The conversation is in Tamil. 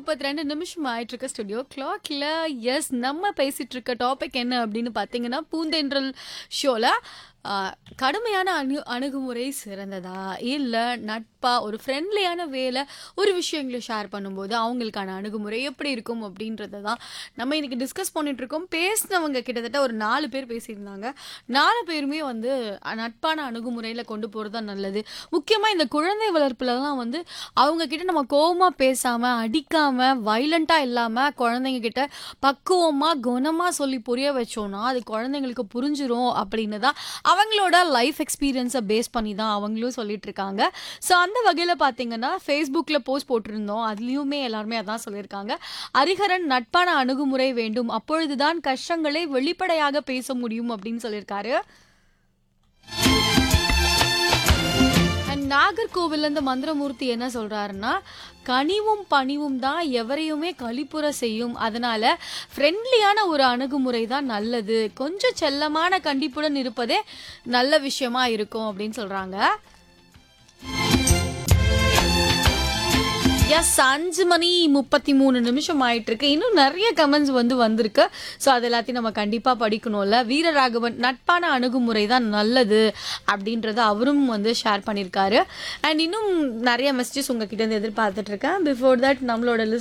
முப்பத்தி ரெண்டு நிமிஷம் ஆயிட்டு இருக்க ஸ்டுடியோ கிளாக்ல எஸ் நம்ம பேசிட்டு இருக்க டாபிக் என்ன அப்படின்னு பார்த்தீங்கன்னா பூந்தென்றல் ஷோல கடுமையான அணு அணுகுமுறை சிறந்ததா இல்லை நட்பா ஒரு ஃப்ரெண்ட்லியான வேலை ஒரு விஷயங்களை ஷேர் பண்ணும்போது அவங்களுக்கான அணுகுமுறை எப்படி இருக்கும் அப்படின்றத தான் நம்ம இன்னைக்கு டிஸ்கஸ் பண்ணிட்டு இருக்கோம் பேசினவங்க கிட்டத்தட்ட ஒரு நாலு பேர் பேசியிருந்தாங்க நாலு பேருமே வந்து அ- நட்பான அணுகுமுறையில் கொண்டு போகிறது தான் நல்லது முக்கியமாக இந்த குழந்தை வளர்ப்புலலாம் வந்து அவங்க கிட்ட நம்ம கோவமா பேசாம அடிக்காம வைலண்டா இல்லாம குழந்தைங்க கிட்ட பக்குவமா குணமா சொல்லி புரிய வச்சோம்னா அது குழந்தைங்களுக்கு புரிஞ்சிரும் அப்படின்னு தான் அவங்களோட லைஃப் எக்ஸ்பீரியன்ஸை பேஸ் பண்ணி தான் அவங்களும் சொல்லிட்டு இருக்காங்க ஸோ அந்த வகையில் பார்த்தீங்கன்னா ஃபேஸ்புக்கில் போஸ்ட் போட்டிருந்தோம் அதுலேயுமே எல்லாருமே அதான் சொல்லியிருக்காங்க அரிஹரன் நட்பான அணுகுமுறை வேண்டும் அப்பொழுதுதான் கஷ்டங்களை வெளிப்படையாக பேச முடியும் அப்படின்னு சொல்லியிருக்காரு அண்ட் நாகர்கோவில்ல இருந்து மந்திரமூர்த்தி என்ன சொல்றாருன்னா கனிவும் பணிவும் தான் எவரையுமே கழிப்புற செய்யும் அதனால ஃப்ரெண்ட்லியான ஒரு அணுகுமுறை தான் நல்லது கொஞ்சம் செல்லமான கண்டிப்புடன் இருப்பதே நல்ல விஷயமா இருக்கும் அப்படின்னு சொல்றாங்க எஸ் அஞ்சு மணி முப்பத்தி மூணு நிமிஷம் ஆயிட்டு இருக்கு இன்னும் நிறைய கமெண்ட்ஸ் வந்து வந்திருக்கு ஸோ அது எல்லாத்தையும் நம்ம கண்டிப்பாக படிக்கணும்ல வீரராகவன் நட்பான அணுகுமுறை தான் நல்லது அப்படின்றத அவரும் வந்து ஷேர் பண்ணியிருக்காரு அண்ட் இன்னும் நிறைய மெசேஜஸ் உங்ககிட்ட இருந்து எதிர்பார்த்துட்டு இருக்கேன் பிஃபோர் தட் நம்மளோட list